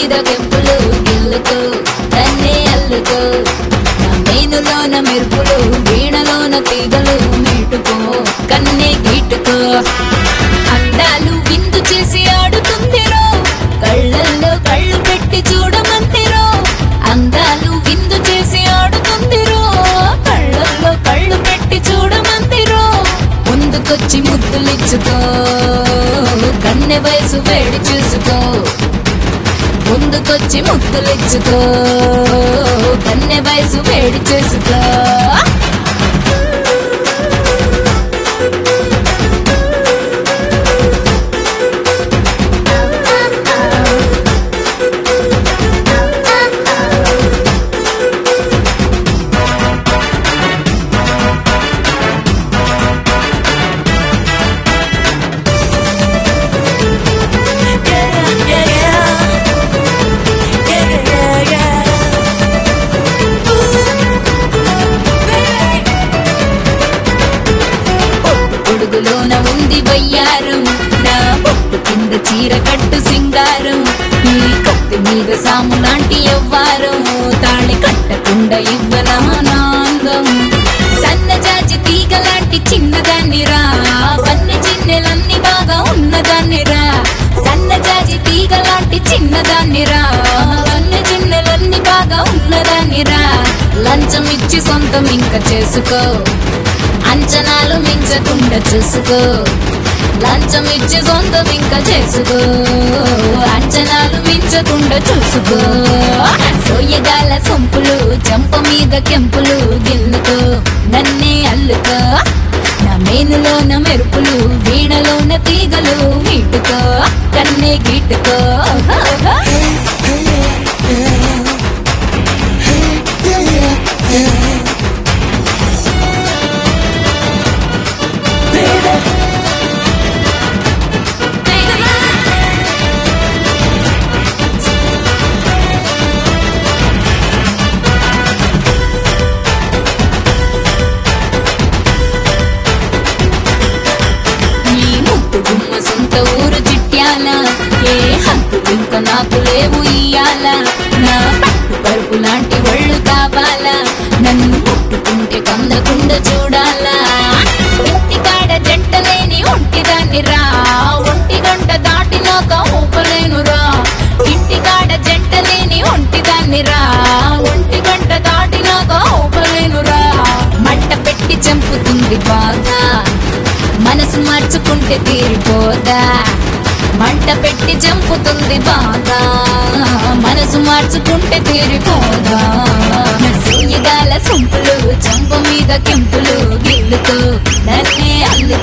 మీద కెంపులు గిల్లుకో తన్నే అల్లుకో నా మేనులోన మెరుపులు వీణలోన తీగలు మీటుకో కన్నే గీటుకో అందాలు విందు చేసి ఆడుతుందిరో కళ్ళల్లో కళ్ళు పెట్టి చూడమంతిరో అందాలు విందు చేసి ఆడుతుందిరో కళ్ళల్లో కళ్ళు పెట్టి చూడమంతిరో ముందుకొచ్చి ముద్దులిచ్చుకో కన్నె వయసు వేడి చూసుకో ముందుకొచ్చి ముద్దులిచ్చుకో కన్నె వయసు వేడి చేసుకో పొడుగులోన ఉంది వయ్యారం నా పొట్టు కింద చీర కట్టు సింగారం ఈ కత్తి మీద సాము లాంటి ఎవ్వారం తాళి కట్టకుండా ఇవ్వనానందం సన్నజాజి తీగ లాంటి చిన్నదాన్ని రా వన్నె చిన్నెలన్నీ బాగా ఉన్నదాన్ని రా సన్నజాజి తీగ లాంటి చిన్నదాన్ని రా వన్నె చిన్నెలన్నీ బాగా ఉన్నదాన్ని రా లంచం ఇచ్చి సొంతం ఇంకా చేసుకో అంచనాలు మించకుండా చూసుకో లంచం ఇచ్చి సొంతం ఇంకా చేసుకో అంచనాలు మించకుండా చూసుకో సోయగాల సొంపులు చెంప మీద కెంపులు గిల్లుకో నన్నే అల్లుకో నా మేనులోన మెరుపులు వీణలోన తీగలు మీటుకో కన్నే గీటుకో నీ ముట్టు గుమ్మ సొంత ఊరు చిట్యాల ఏ హక్కు ఇంకా నాకు లేవు ఇయ్యాల నా పట్టు పరుపు లాంటి ఒళ్ళు కావాలా నన్ను ముట్టుకుంటే కందకుండా చూడాలా ఇంటికాడ జంట లేని ఒంటిదాన్ని రా ఒంటి గంట దాటినాక ఊపలేను రా ఇంటికాడ జంట లేని ఒంటిదాన్ని రా ఒంటి గంట దాటినాక ఊపలేను రా మంట పెట్టి చంపుతుంది బాగా మనసు మార్చుకుంటే తీరిపోదా మంట పెట్టి చంపుతుంది బాగా మనసు మార్చుకుంటే తీరిపోదా సూయగాల సొంపులు చంప మీద కెంపులు గిల్లుతూ నన్నే అల్లు